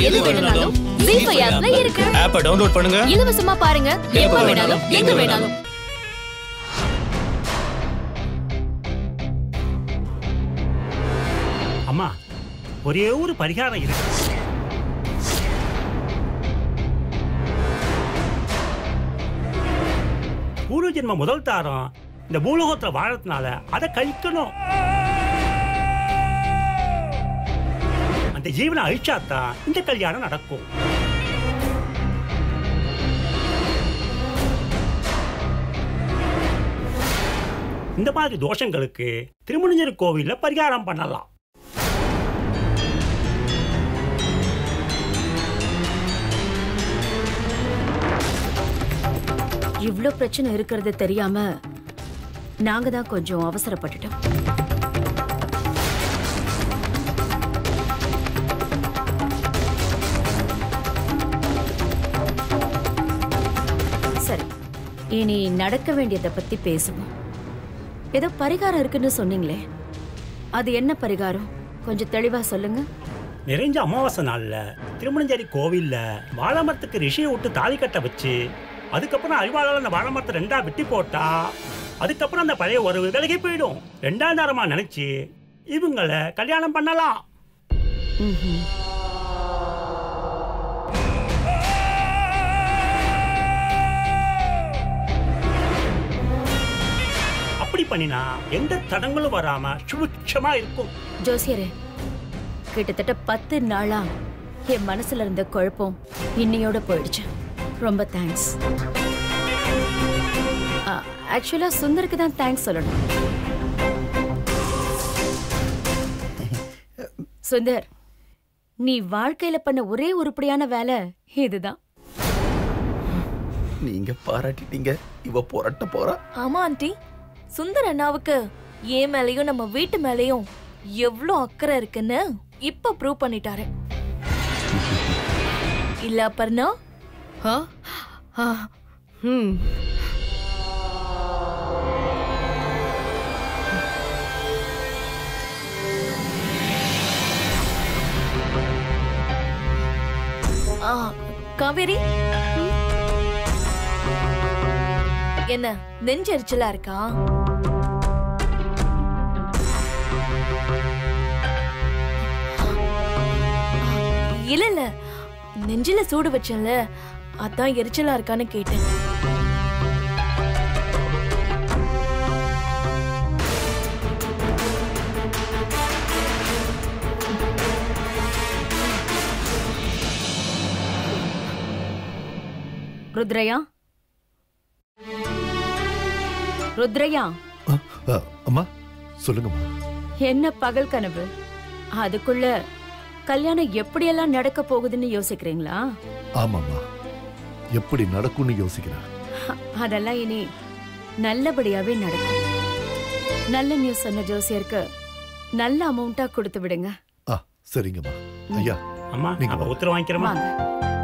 எது வேணும்னாலும் ஜீ ஃபைவ் ஆப்ல இருக்கு ஆப்பை டவுன்லோட் பண்ணுங்க இலவசமா பாருங்க எப்ப வேணாலும் எங்க வேணாலும் அம்மா ஒரே ஒரு பரிகாரம் இருக்கு பூர்வ ஜென்ம முதல் தாரம் இந்த பூலோகத்துல வாழறதுனால அதை கழிக்கணும் அந்த ஜீவனை அழிச்சாதான் இந்த கல்யாணம் நடக்கும் இந்த மாதிரி தோஷங்களுக்கு திருமணிஞ்சர் கோவில்ல பரிகாரம் பண்ணலாம் இவ்ளோ பிரச்சனை இருக்கிறது தெரியாம நாங்க தான் கொஞ்சம் அவசரப்பட்டுட்டோம் சரி இனி நடக்க வேண்டியதை பத்தி பேசுவோம் ஏதோ பரிகாரம் இருக்குன்னு சொன்னீங்களே அது என்ன பரிகாரம் கொஞ்சம் தெளிவா சொல்லுங்க நிறைஞ்ச அமாவாசை நாள்ல திருமணஞ்சேரி கோவில்ல வாழைமரத்துக்கு ரிஷியை விட்டு தாலி கட்ட வச்சு அதுக்கப்புறம் அறிவாளால் அந்த வாழைமரத்தை ரெண்டா வெட்டி போட்டா அதுக்கப்புறம் அந்த பழைய உறவு விலகி போயிடும் ரெண்டாம் தாரமா நினைச்சு இவங்கள கல்யாணம் பண்ணலாம் ம்ஹும். அப்படி பண்ணினா எந்த தடங்களும் வராம சுபிட்சமா இருக்கும் ஜோசியரே கிட்டத்தட்ட பத்து நாளா என் மனசுல இருந்த குழப்பம் இன்னையோட போயிடுச்சு ரொம்ப தேங்க்ஸ் ஆக்சுவலா சுந்தருக்கு தான் தேங்க்ஸ் சொல்லணும் சுந்தர் நீ வாழ்க்கையில பண்ண ஒரே உருப்படியான வேலை இதுதான் நீங்க பாராட்டிட்டீங்க இவ புரட்ட போறா ஆமா ஆண்டி சுந்தர் அண்ணாவுக்கு என் மேலயும் நம்ம வீட்டு மேலயும் எவ்வளோ அக்கறை இருக்குன்னு இப்ப ப்ரூவ் பண்ணிட்டாரு இல்ல அப்பர்ணா ஆ? ஆ, ம். ஆ, காவேரி என்ன நெஞ்செரிச்சலா இருக்கா இல்ல இல்ல நெஞ்சில சூடு வச்சேன்ல அதான் எரிச்சலா இருக்கான்னு கேட்டேன் ருத்ரையா ருத்ரையா அ, அ, அம்மா சொல்லுங்கம்மா என்ன பகல் கனவு அதுக்குள்ள கல்யாணம் எப்படியெல்லாம் நடக்க போகுதுன்னு யோசிக்கிறீங்களா ஆமாம்மா எப்படி நடக்கும்னு யோசிக்கிறேன் அதெல்லாம் இனி நல்லபடியாவே நடக்கும் நல்ல நியூஸ் சொன்ன ஜோசியருக்கு நல்ல அமௌண்ட்டா கொடுத்து விடுங்க ஆ சரிங்கம்மா ஐயா அம்மா நீங்க அப்ப வாங்க. உத்தரவு வாங்கிக்கிறோமா வாங்க